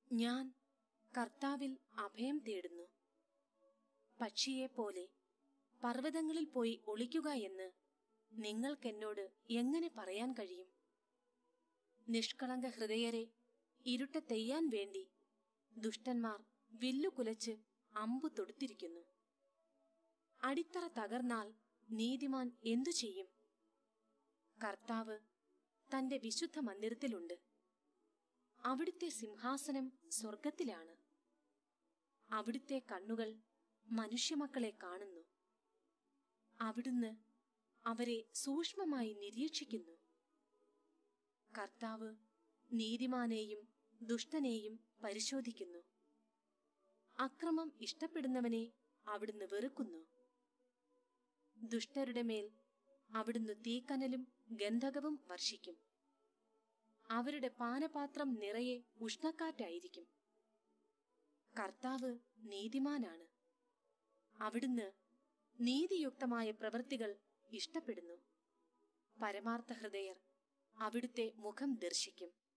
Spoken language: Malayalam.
ഞാൻ കർത്താവിൽ അഭയം തേടുന്നു പക്ഷിയെപ്പോലെ പർവ്വതങ്ങളിൽ പോയി ഒളിക്കുക എന്ന് നിങ്ങൾക്കെന്നോട് എങ്ങനെ പറയാൻ കഴിയും നിഷ്കളങ്ക ഹൃദയരെ ഇരുട്ടത്തെയ്യാൻ വേണ്ടി ദുഷ്ടന്മാർ വില്ലുകുലച്ച് അമ്പു തൊടുത്തിരിക്കുന്നു അടിത്തറ തകർന്നാൽ നീതിമാൻ എന്തു ചെയ്യും കർത്താവ് തന്റെ വിശുദ്ധ മന്ദിരത്തിലുണ്ട് അവിടുത്തെ സിംഹാസനം സ്വർഗത്തിലാണ് അവിടുത്തെ കണ്ണുകൾ മനുഷ്യമക്കളെ കാണുന്നു അവിടുന്ന് അവരെ സൂക്ഷ്മമായി നിരീക്ഷിക്കുന്നു കർത്താവ് നീതിമാനെയും ദുഷ്ടനെയും പരിശോധിക്കുന്നു അക്രമം ഇഷ്ടപ്പെടുന്നവനെ അവിടുന്ന് വെറുക്കുന്നു ദുഷ്ടരുടെ മേൽ അവിടുന്ന് തീക്കനലും ഗന്ധകവും വർഷിക്കും അവരുടെ പാനപാത്രം നിറയെ ഉഷ്ണക്കാറ്റായിരിക്കും കർത്താവ് നീതിമാനാണ് അവിടുന്ന് നീതിയുക്തമായ പ്രവൃത്തികൾ ഇഷ്ടപ്പെടുന്നു പരമാർത്ഥ ഹൃദയർ അവിടുത്തെ മുഖം ദർശിക്കും